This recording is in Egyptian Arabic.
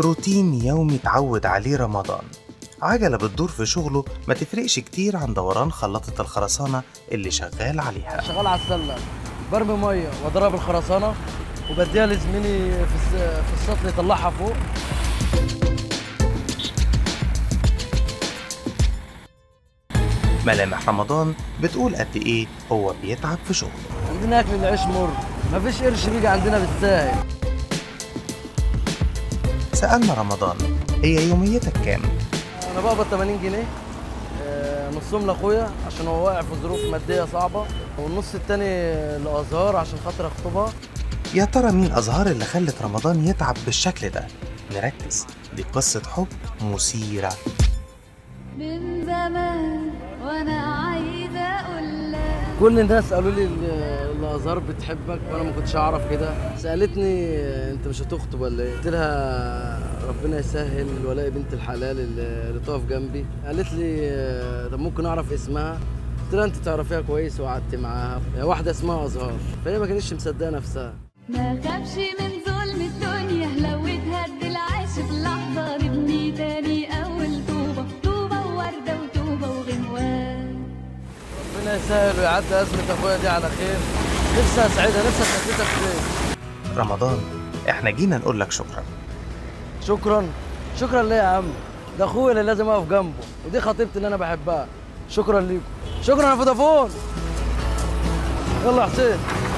روتين يومي اتعود عليه رمضان عجلة بتدور في شغله ما تفرقش كتير عن دوران خلاطة الخرسانة اللي شغال عليها شغال على السله برمي ميه واضرب الخرسانه وبديها لزميلي في الس- في السطل يطلعها فوق ملامح رمضان بتقول قد إيه هو بيتعب في شغله عندنا اكل العيش مر مفيش قرش بيجي عندنا بالساهل سألنا رمضان هي يوميتك كام؟ انا بقبض 80 جنيه آه، نصهم لاخويا عشان هو واقع في ظروف ماديه صعبه والنص التاني لازهار عشان خاطر اخطبها يا ترى مين الأزهار اللي خلت رمضان يتعب بالشكل ده؟ نركز دي قصة حب مثيرة من زمان وانا عايزه اقول لك كل الناس قالوا لي ال- الازهار بتحبك وانا ما كنتش اعرف كده سالتني آه، انت مش هتخطب ولا ايه قلت لها ربنا يسهل والاقي بنت الحلال اللي اللي تقف جنبي قالت لي آه، طب ممكن اعرف اسمها قلت لها انت تعرفيها كويس وقعدت معاها هي واحده اسمها ازهار فهي ما كانتش مصدقه نفسها ما خافش من ظلم الدنيا لو اتهد العيش في لحظه نبني تاني اول طوبه طوبه وورده وطوبه وغنوان ربنا يسهل ويعدي ازمه اخويا دي على خير نفسي اسعدها نفسي اسعدها خير رمضان احنا جينا نقول لك شكرا شكرا شكرا ليه يا عم ده اخويا اللي لازم اقف جنبه ودي خطيبتي اللي انا بحبها شكرا ليكم شكرا يا فودافون يلا يا حسين